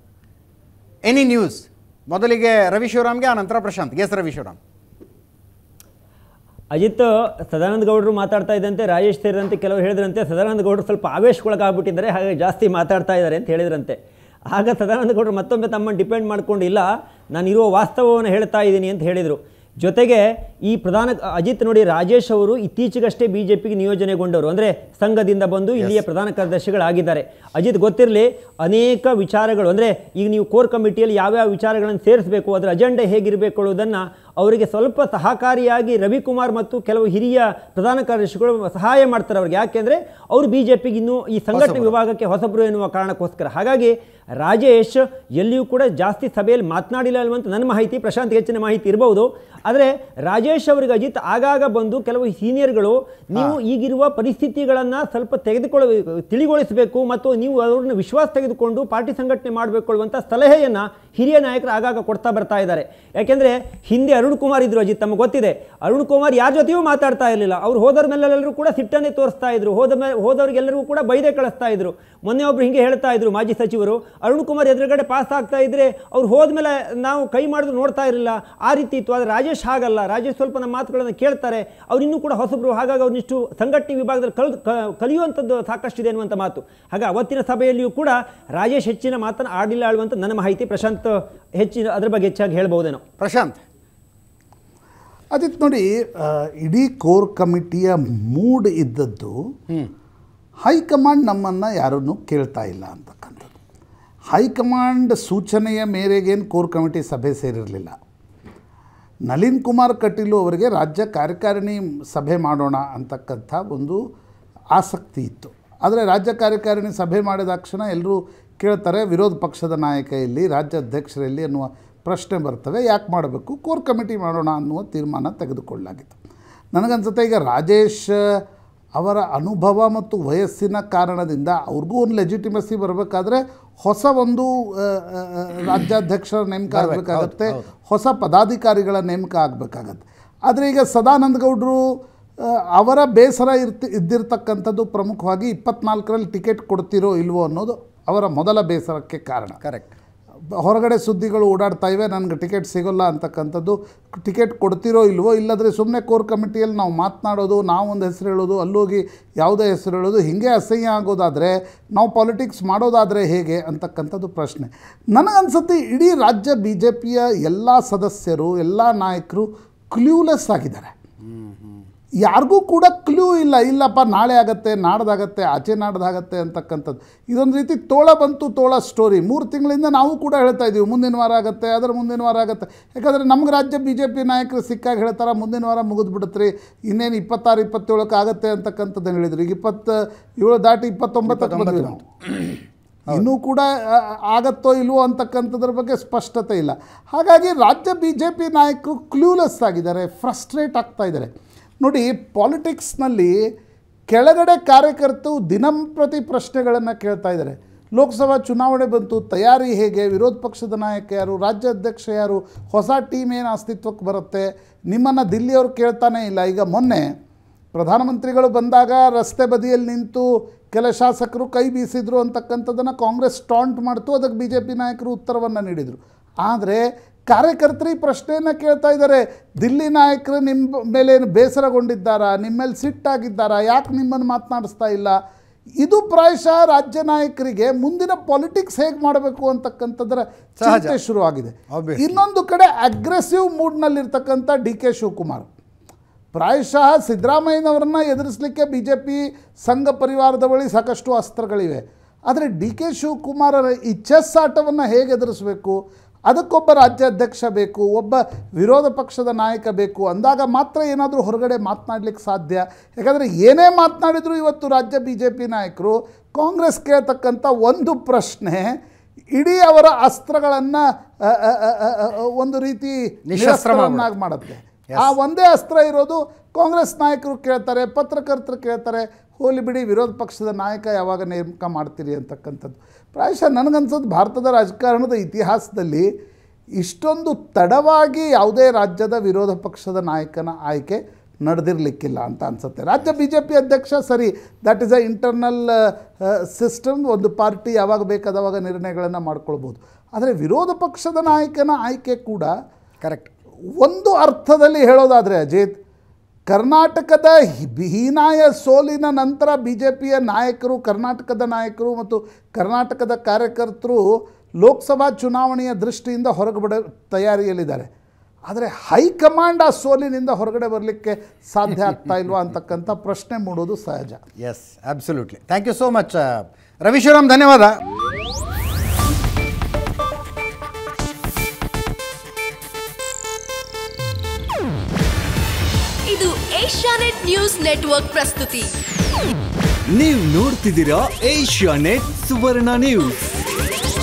ಎನಿ ನ್ಯೂಸ್ ಮೊದಲಿಗೆ ರವಿ ಶಿವರಾಮ್ಗೆ ಆನಂತರ ಪ್ರಶಾಂತ್ ಎಸ್ ರವಿ ಶಿವರಾಮ್ ಅಜಿತ್ ಸದಾನಂದ ಗೌಡರು ಮಾತಾಡ್ತಾ ಇದ್ದಂತೆ ರಾಜೇಶ್ ಸೇರಿದಂತೆ ಕೆಲವರು ಹೇಳಿದ್ರಂತೆ ಸದಾನಂದ ಗೌಡರು ಸ್ವಲ್ಪ ಆವೇಶಕ್ಕೊಳಗಾಗ್ಬಿಟ್ಟಿದ್ದಾರೆ ಹಾಗೆ ಜಾಸ್ತಿ ಮಾತಾಡ್ತಾ ಇದ್ದಾರೆ ಅಂತ ಹೇಳಿದ್ರಂತೆ ಆಗ ಸದಾನಂದ ಗೌಡರು ಮತ್ತೊಮ್ಮೆ ತಮ್ಮನ್ನು ಡಿಪೆಂಡ್ ಮಾಡ್ಕೊಂಡಿಲ್ಲ ನಾನು ಇರುವ ವಾಸ್ತವವನ್ನು ಹೇಳ್ತಾ ಇದ್ದೀನಿ ಅಂತ ಹೇಳಿದರು ಜೊತೆಗೆ ಈ ಪ್ರಧಾನ ಅಜಿತ್ ನೋಡಿ ರಾಜೇಶ್ ಅವರು ಇತ್ತೀಚೆಗಷ್ಟೇ ಬಿ ಜೆ ಪಿಗೆ ನಿಯೋಜನೆಗೊಂಡವರು ಅಂದರೆ ಸಂಘದಿಂದ ಬಂದು ಇಲ್ಲಿಯ ಪ್ರಧಾನ ಕಾರ್ಯದರ್ಶಿಗಳಾಗಿದ್ದಾರೆ ಅಜಿತ್ ಗೊತ್ತಿರಲಿ ಅನೇಕ ವಿಚಾರಗಳು ಅಂದರೆ ಈಗ ನೀವು ಕೋರ್ ಕಮಿಟಿಯಲ್ಲಿ ಯಾವ್ಯಾವ ವಿಚಾರಗಳನ್ನು ಸೇರಿಸಬೇಕು ಅದರ ಅಜೆಂಡೆ ಹೇಗಿರಬೇಕು ಅನ್ನೋದನ್ನು ಅವರಿಗೆ ಸ್ವಲ್ಪ ಸಹಕಾರಿಯಾಗಿ ರವಿಕುಮಾರ್ ಮತ್ತು ಕೆಲವು ಹಿರಿಯ ಪ್ರಧಾನ ಕಾರ್ಯದರ್ಶಿಗಳು ಸಹಾಯ ಮಾಡ್ತಾರೆ ಅವ್ರಿಗೆ ಯಾಕೆಂದರೆ ಅವರು ಬಿ ಜೆ ಪಿಗೆ ಇನ್ನೂ ಈ ಸಂಘಟನೆ ವಿಭಾಗಕ್ಕೆ ಹೊಸಬರು ಎನ್ನುವ ಕಾರಣಕ್ಕೋಸ್ಕರ ಹಾಗಾಗಿ ರಾಜೇಶ್ ಎಲ್ಲಿಯೂ ಕೂಡ ಜಾಸ್ತಿ ಸಭೆಯಲ್ಲಿ ಮಾತನಾಡಿಲ್ಲ ಅನ್ನುವಂಥ ನನ್ನ ಮಾಹಿತಿ ಪ್ರಶಾಂತ್ ಹೆಚ್ಚಿನ ಮಾಹಿತಿ ಇರಬಹುದು ಆದರೆ ರಾಜೇಶ್ ಅವರಿಗೆ ಅಜಿತ್ ಆಗಾಗ ಬಂದು ಕೆಲವು ಸೀನಿಯರ್ಗಳು ನೀವು ಈಗಿರುವ ಪರಿಸ್ಥಿತಿಗಳನ್ನು ಸ್ವಲ್ಪ ತೆಗೆದುಕೊಳ್ಳ ತಿಳಿಗೊಳಿಸಬೇಕು ಮತ್ತು ನೀವು ಅವ್ರನ್ನ ವಿಶ್ವಾಸ ತೆಗೆದುಕೊಂಡು ಪಾರ್ಟಿ ಸಂಘಟನೆ ಮಾಡಬೇಕು ಅನ್ನುವಂಥ ಸಲಹೆಯನ್ನು ಹಿರಿಯ ನಾಯಕರು ಆಗಾಗ ಕೊಡ್ತಾ ಬರ್ತಾ ಇದ್ದಾರೆ ಯಾಕೆಂದರೆ ಹಿಂದೆ ಅರುಣ್ ಕುಮಾರ್ ಇದ್ರು ಅಜಿತ್ ತಮಗೆ ಗೊತ್ತಿದೆ ಅರುಣ್ ಕುಮಾರ್ ಯಾರ ಜೊತೆಯೂ ಮಾತಾಡ್ತಾ ಇರಲಿಲ್ಲ ಅವ್ರು ಹೋದವ್ರ ಮೇಲೆಲ್ಲರೂ ಕೂಡ ಸಿಟ್ಟನ್ನೇ ತೋರಿಸ್ತಾ ಇದ್ರು ಹೋದ ಮೇಲೆ ಹೋದವ್ರಿಗೆಲ್ಲರಿಗೂ ಕೂಡ ಬೈದೆ ಕಳಿಸ್ತಾ ಇದ್ರು ಮೊನ್ನೆ ಒಬ್ರು ಹಿಂಗೆ ಹೇಳ್ತಾ ಇದ್ರು ಮಾಜಿ ಸಚಿವರು ಅರುಣ್ ಕುಮಾರ್ ಎದುರುಗಡೆ ಪಾಸ್ ಆಗ್ತಾ ಇದ್ರೆ ಅವ್ರು ಹೋದ್ಮೇಲೆ ನಾವು ಕೈ ಮಾಡಿದ್ರು ನೋಡ್ತಾ ಇರಲಿಲ್ಲ ಆ ರೀತಿ ಇತ್ತು ಆದರೆ ರಾಜೇಶ್ ಹಾಗಲ್ಲ ರಾಜೇಶ್ ಸ್ವಲ್ಪ ನಮ್ಮ ಮಾತುಗಳನ್ನು ಕೇಳ್ತಾರೆ ಅವ್ರು ಇನ್ನೂ ಕೂಡ ಹೊಸಬ್ರು ಹಾಗಾಗಿ ಅವ್ರನ್ನಿಷ್ಟು ಸಂಘಟನೆ ವಿಭಾಗದಲ್ಲಿ ಕಲ್ ಕ- ಕಲಿಯುವಂಥದ್ದು ಸಾಕಷ್ಟಿದೆ ಅನ್ನುವಂಥ ಮಾತು ಹಾಗೆ ಅವತ್ತಿನ ಸಭೆಯಲ್ಲಿಯೂ ಕೂಡ ರಾಜೇಶ್ ಹೆಚ್ಚಿನ ಮಾತನ್ನು ಆಡಿಲ್ಲ ಆಡುವಂಥ ನನ್ನ ಮಾಹಿತಿ ಪ್ರಶಾಂತ್ ಹೆಚ್ಚಿನ ಅದ್ರ ಬಗ್ಗೆ ಹೆಚ್ಚಾಗಿ ಹೇಳ್ಬೋದೇನೋ ಪ್ರಶಾಂತ್ ಅದಿತ್ತು ನೋಡಿ ಆ, ಇಡೀ ಕೋರ್ ಕಮಿಟಿಯ ಮೂಡ್ ಇದ್ದದ್ದು ಹೈಕಮಾಂಡ್ ನಮ್ಮನ್ನು ಯಾರನ್ನು ಕೇಳ್ತಾ ಇಲ್ಲ ಅಂತಕ್ಕಂಥದ್ದು ಹೈಕಮಾಂಡ್ ಸೂಚನೆಯ ಮೇರೆಗೇನು ಕೋರ್ ಕಮಿಟಿ ಸಭೆ ಸೇರಿರಲಿಲ್ಲ ನಳಿನ್ ಕುಮಾರ್ ಕಟೀಲು ಅವರಿಗೆ ರಾಜ್ಯ ಕಾರ್ಯಕಾರಿಣಿ ಸಭೆ ಮಾಡೋಣ ಅಂತಕ್ಕಂಥ ಒಂದು ಆಸಕ್ತಿ ಇತ್ತು ಆದರೆ ರಾಜ್ಯ ಕಾರ್ಯಕಾರಿಣಿ ಸಭೆ ಮಾಡಿದ ತಕ್ಷಣ ಎಲ್ಲರೂ ಕೇಳ್ತಾರೆ ವಿರೋಧ ಪಕ್ಷದ ನಾಯಕ ಇಲ್ಲಿ ರಾಜ್ಯ ಅಧ್ಯಕ್ಷರಲ್ಲಿ ಅನ್ನುವ ಪ್ರಶ್ನೆ ಬರ್ತವೆ ಯಾಕೆ ಮಾಡಬೇಕು ಕೋರ್ ಕಮಿಟಿ ಮಾಡೋಣ ಅನ್ನುವ ತೀರ್ಮಾನ ತೆಗೆದುಕೊಳ್ಳಲಾಗಿತ್ತು ನನಗನ್ಸುತ್ತೆ ಈಗ ರಾಜೇಶ್ ಅವರ ಅನುಭವ ಮತ್ತು ವಯಸ್ಸಿನ ಕಾರಣದಿಂದ ಅವ್ರಿಗೂ ಒಂದು ಲೆಜಿಟಿಮಸಿ ಬರಬೇಕಾದ್ರೆ ಹೊಸ ಒಂದು ಆ, ಆ, ಆ, ರಾಜ್ಯಾಧ್ಯಕ್ಷರ ನೇಮಕ ಆಗಬೇಕಾಗತ್ತೆ ಹೊಸ ಪದಾಧಿಕಾರಿಗಳ ನೇಮಕ ಆಗಬೇಕಾಗತ್ತೆ ಆದರೆ ಈಗ ಸದಾನಂದ ಗೌಡರು ಆ, ಅವರ ಬೇಸರ ಇರ್ತಿ ಇದ್ದಿರ್ತಕ್ಕಂಥದ್ದು ಪ್ರಮುಖವಾಗಿ ಇಪ್ಪತ್ನಾಲ್ಕರಲ್ಲಿ ಟಿಕೆಟ್ ಕೊಡ್ತಿರೋ ಇಲ್ವೋ ಅನ್ನೋದು ಅವರ ಮೊದಲ ಬೇಸರಕ್ಕೆ ಕಾರಣ ಕರೆಕ್ಟ್ ಬ- ಹೊರಗಡೆ ಸುದ್ದಿಗಳು ಓಡಾಡ್ತಾ ಇವೆ ನನಗೆ ಟಿಕೆಟ್ ಸಿಗೋಲ್ಲ ಅಂತಕ್ಕಂಥದ್ದು ಟಿಕೆಟ್ ಕೊಡ್ತಿರೋ ಇಲ್ವೋ ಇಲ್ಲದ್ರೆ ಸುಮ್ಮನೆ ಕೋರ್ ಕಮಿಟಿಯಲ್ಲಿ ನಾವು ಮಾತನಾಡೋದು ನಾವೊಂದು ಹೆಸರು ಹೇಳೋದು ಅಲ್ಲೋಗಿ ಯಾವುದೇ ಹೆಸರು ಹೇಳೋದು ಹೀಗೆ ಅಸಹ್ಯ ಆಗೋದಾದರೆ ನಾವು ಪಾಲಿಟಿಕ್ಸ್ ಮಾಡೋದಾದರೆ ಹೇಗೆ ಅಂತಕ್ಕಂಥದ್ದು ಪ್ರಶ್ನೆ ನನಗನ್ಸುತ್ತೆ ಇಡೀ ರಾಜ್ಯ ಬಿ ಜೆ ಪಿಯ ಎಲ್ಲ ಸದಸ್ಯರು ಎಲ್ಲ ನಾಯಕರು ಕ್ಲ್ಯೂಲೆಸ್ ಆಗಿದ್ದಾರೆ ಯಾರಿಗೂ ಕೂಡ ಕ್ಲೂ ಇಲ್ಲ ಇಲ್ಲಪ್ಪ ನಾಳೆ ಆಗತ್ತೆ ನಾಡ್ದಾಗತ್ತೆ ಆಚೆ ನಾಡ್ದಾಗತ್ತೆ ಅಂತಕ್ಕಂಥದ್ದು ಇದೊಂದು ರೀತಿ ತೋಳ ಬಂತು ತೋಳ ಸ್ಟೋರಿ ಮೂರು ತಿಂಗಳಿಂದ ನಾವು ಕೂಡ ಹೇಳ್ತಾ ಇದ್ದೀವಿ ಮುಂದಿನ ವಾರ ಆಗುತ್ತೆ ಅದರ ಮುಂದಿನ ವಾರ ಆಗುತ್ತೆ ಯಾಕಂದರೆ ನಮ್ಗೆ ರಾಜ್ಯ ಬಿ ಜೆ ಪಿ ನಾಯಕರು ಸಿಕ್ಕಾಗ ಹೇಳ್ತಾರೆ ಮುಂದಿನ ವಾರ ಮುಗಿದು ಬಿಡುತ್ತೆ ಇನ್ನೇನು ಇಪ್ಪತ್ತಾರು ಇಪ್ಪತ್ತೇಳಕ್ಕೆ ಆಗುತ್ತೆ ಅಂತಕ್ಕಂಥದ್ದನ್ನು ಹೇಳಿದ್ರು ಈಗ ಇಪ್ಪತ್ತ ಏಳು ದಾಟಿ ಇಪ್ಪತ್ತೊಂಬತ್ತಕ್ಕೆ ಬಂದ್ವಿ ನಾವು ಇನ್ನೂ ಕೂಡ ಆ, ಆಗತ್ತೋ ಇಲ್ವೋ ಅಂತಕ್ಕಂಥದ್ರ ಬಗ್ಗೆ ಸ್ಪಷ್ಟತೆ ಇಲ್ಲ ಹಾಗಾಗಿ ರಾಜ್ಯ ಬಿ ಜೆ ಪಿ ನಾಯಕರು ಕ್ಲೂಲೆಸ್ ಆಗಿದ್ದಾರೆ ಫ್ರಸ್ಟ್ರೇಟ್ ಆಗ್ತಾ ಇದ್ದಾರೆ ನೋಡಿ ಪಾಲಿಟಿಕ್ಸ್ನಲ್ಲಿ ಕೆಳಗಡೆ ಕಾರ್ಯಕರ್ತರು ದಿನಂಪ್ರತಿ ಪ್ರಶ್ನೆಗಳನ್ನು ಕೇಳ್ತಾ ಇದ್ದಾರೆ ಲೋಕಸಭಾ ಚುನಾವಣೆ ಬಂತು ತಯಾರಿ ಹೇಗೆ ವಿರೋಧ ಪಕ್ಷದ ನಾಯಕ ಯಾರು ರಾಜ್ಯ ಅಧ್ಯಕ್ಷ ಯಾರು ಹೊಸ ಟೀಮ್ ಏನು ಅಸ್ತಿತ್ವಕ್ಕೆ ಬರುತ್ತೆ ನಿಮ್ಮನ್ನು ದಿಲ್ಲಿಯವರು ಕೇಳ್ತಾನೇ ಇಲ್ಲ ಈಗ ಮೊನ್ನೆ ಪ್ರಧಾನಮಂತ್ರಿಗಳು ಬಂದಾಗ ರಸ್ತೆ ಬದಿಯಲ್ಲಿ ನಿಂತು ಕೆಲ ಶಾಸಕರು ಕೈ ಬೀಸಿದ್ರು ಅಂತಕ್ಕಂಥದ್ದನ್ನು ಕಾಂಗ್ರೆಸ್ ಟಾಂಟ್ ಮಾಡ್ತು ಅದಕ್ಕೆ ಬಿ ಜೆ ಪಿ ನಾಯಕರು ಉತ್ತರವನ್ನು ನೀಡಿದರು ಆದರೆ ಕಾರ್ಯಕರ್ತರು ಈ ಪ್ರಶ್ನೆಯನ್ನು ಕೇಳ್ತಾ ಇದ್ದಾರೆ ದಿಲ್ಲಿ ನಾಯಕರು ನಿಮ್ಮ ಮೇಲೆ ಏನು ಬೇಸರಗೊಂಡಿದ್ದಾರಾ ನಿಮ್ಮ ಮೇಲೆ ಸಿಟ್ಟಾಗಿದ್ದಾರಾ ಯಾಕೆ ನಿಮ್ಮನ್ನು ಮಾತನಾಡಿಸ್ತಾ ಇಲ್ಲ ಇದು ಪ್ರಾಯಶಃ ರಾಜ್ಯ ನಾಯಕರಿಗೆ ಮುಂದಿನ ಪಾಲಿಟಿಕ್ಸ್ ಹೇಗೆ ಮಾಡಬೇಕು ಅಂತಕ್ಕಂಥದ್ರ ಚಿಂತೆ ಶುರುವಾಗಿದೆ Obviously. ಇನ್ನೊಂದು ಕಡೆ ಅಗ್ರೆಸಿವ್ ಮೂಡ್ನಲ್ಲಿರ್ತಕ್ಕಂಥ ಡಿ ಕೆ ಶಿವಕುಮಾರ್ ಪ್ರಾಯಶಃ ಸಿದ್ದರಾಮಯ್ಯನವರನ್ನ ಎದುರಿಸಲಿಕ್ಕೆ ಬಿ ಜೆ ಪಿ ಸಂಘ ಪರಿವಾರದ ಬಳಿ ಸಾಕಷ್ಟು ಅಸ್ತ್ರಗಳಿವೆ ಆದರೆ ಡಿ ಕೆ ಶಿವಕುಮಾರರ ಈ ಚೆಸ್ ಆಟವನ್ನು ಹೇಗೆ ಎದುರಿಸಬೇಕು ಅದಕ್ಕೊಬ್ಬ ರಾಜ್ಯಾಧ್ಯಕ್ಷ ಬೇಕು ಒಬ್ಬ ವಿರೋಧ ಪಕ್ಷದ ನಾಯಕ ಬೇಕು ಅಂದಾಗ ಮಾತ್ರ ಏನಾದರೂ ಹೊರಗಡೆ ಮಾತನಾಡ್ಲಿಕ್ಕೆ ಸಾಧ್ಯ ಯಾಕಂದರೆ ಏನೇ ಮಾತನಾಡಿದರೂ ಇವತ್ತು ರಾಜ್ಯ ಬಿ ಜೆ ಪಿ ನಾಯಕರು ಕಾಂಗ್ರೆಸ್ ಕೇಳ್ತಕ್ಕಂಥ ಒಂದು ಪ್ರಶ್ನೆ ಇಡೀ ಅವರ ಅಸ್ತ್ರಗಳನ್ನು ಒಂದು ರೀತಿ ನಿಶಸ್ತ್ರ ಮಾಡ್ಬಿಡುತ್ತೆ. ನಿರಸ್ತ್ರವನ್ನಾಗಿ ಮಾಡುತ್ತೆ ಆ ಒಂದೇ ಅಸ್ತ್ರ ಇರೋದು ಕಾಂಗ್ರೆಸ್ ನಾಯಕರು ಕೇಳ್ತಾರೆ ಪತ್ರಕರ್ತರು ಕೇಳ್ತಾರೆ ಹೋಲಿ ಬಿಡಿ ವಿರೋಧ ಪಕ್ಷದ ನಾಯಕ ಯಾವಾಗ ನೇಮಕ ಮಾಡ್ತೀರಿ ಅಂತಕ್ಕಂಥದ್ದು ಪ್ರಾಯಶಃ ನನಗನ್ಸೋದು ಭಾರತದ ರಾಜಕಾರಣದ ಇತಿಹಾಸದಲ್ಲಿ ಇಷ್ಟೊಂದು ತಡವಾಗಿ ಯಾವುದೇ ರಾಜ್ಯದ ವಿರೋಧ ಪಕ್ಷದ ನಾಯಕನ ಆಯ್ಕೆ ನಡೆದಿರಲಿಕ್ಕಿಲ್ಲ ಅಂತ ಅನ್ಸುತ್ತೆ ರಾಜ್ಯ ಬಿ ಜೆ ಪಿ ಅಧ್ಯಕ್ಷ ಸರಿ that is a internal system ಒಂದು ಪಾರ್ಟಿ ಯಾವಾಗ ಬೇಕಾದವಾಗ ನಿರ್ಣಯಗಳನ್ನು ಮಾಡ್ಕೊಳ್ಬೋದು ಆದರೆ ವಿರೋಧ ಪಕ್ಷದ ನಾಯಕನ ಆಯ್ಕೆ ಕೂಡ ಕರೆಕ್ಟ್ ಒಂದು ಅರ್ಥದಲ್ಲಿ ಹೇಳೋದಾದರೆ ಅಜಿತ್ ಕರ್ನಾಟಕದ ಹಿ- ಹೀನಾಯ ಸೋಲಿನ ನಂತರ ಬಿ ಜೆ ಪಿಯ ನಾಯಕರು ಕರ್ನಾಟಕದ ನಾಯಕರು ಮತ್ತು ಕರ್ನಾಟಕದ ಕಾರ್ಯಕರ್ತರು ಲೋಕಸಭಾ ಚುನಾವಣೆಯ ದೃಷ್ಟಿಯಿಂದ ಹೊರಗಡೆ ತಯಾರಿಯಲ್ಲಿದ್ದಾರೆ ಆದರೆ ಹೈಕಮಾಂಡ್ ಆ ಸೋಲಿನಿಂದ ಹೊರಗಡೆ ಬರಲಿಕ್ಕೆ ಸಾಧ್ಯ ಆಗ್ತಾ ಇಲ್ವಾ ಅಂತಕ್ಕಂಥ ಪ್ರಶ್ನೆ ಮೂಡೋದು ಸಹಜ yes absolutely thank you so much Ravi Shivaram ಧನ್ಯವಾದ ಇದು ಏಷ್ಯಾನೆಟ್ ನ್ಯೂಸ್ ನೆಟ್ವರ್ಕ್ ಪ್ರಸ್ತುತಿ ನೀವು ನೋಡ್ತಿದ್ದೀರಾ ಏಷ್ಯಾ ನೆಟ್ ಸುವರ್ಣ ನ್ಯೂಸ್